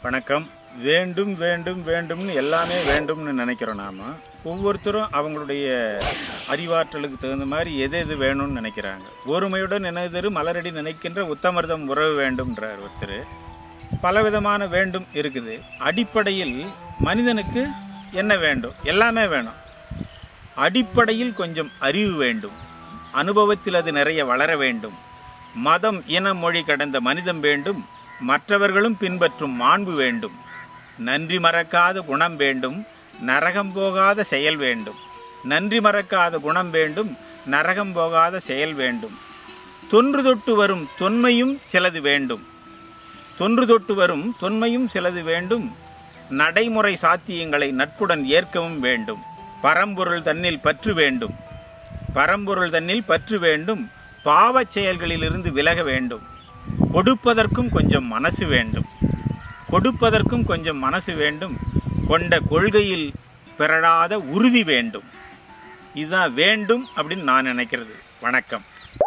வணக்கம் வேண்டும் வேண்டும் வேண்டும்னு எல்லாமே வேண்டும்னு நினைக்கிறோம் நாம் ஒவ்வொருத்தரும் அவங்களுடைய அறிவாற்றலுக்கு தகுந்த மாதிரி எது எது வேணும்னு நினைக்கிறாங்க ஒருமையுடன் நினைதரு மலரடி நினைக்கின்ற உத்தமர்தம் உறவு வேண்டும்ன்றார் ஒருத்தர் பலவிதமான வேண்டும் இருக்குது அடிப்படையில் மனிதனுக்கு என்ன வேண்டும் எல்லாமே வேணும் அடிப்படையில் கொஞ்சம் அறிவு வேண்டும் அனுபவத்தில் அது நிறைய வளர வேண்டும் மதம் இன மொழி கடந்த மனிதம் வேண்டும் மற்றவர்களும் பின்பற்றும் மாண்பு வேண்டும் நன்றி மறக்காத குணம் வேண்டும் நரகம் போகாத செயல் வேண்டும் நன்றி மறக்காத குணம் வேண்டும் நரகம் போகாத செயல் வேண்டும் தொன்று தொட்டு வரும் தொன்மையும் சிலது வேண்டும் தொன்று தொட்டு வரும் தொன்மையும் சிலது வேண்டும் நடைமுறை சாத்தியங்களை நட்புடன் ஏற்கவும் வேண்டும் பரம்பொருள் தன்னில் பற்று வேண்டும் பரம்பொருள் தன்னில் பற்று வேண்டும் பாவச் செயல்களிலிருந்து விலக வேண்டும் கொடுப்பதற்கும் கொஞ்சம் மனசு வேண்டும் கொடுப்பதற்கும் கொஞ்சம் மனசு வேண்டும் கொண்ட கொள்கையில் பிறழாத உறுதி வேண்டும் இதுதான் வேண்டும் அப்படின்னு நான் நினைக்கிறது வணக்கம்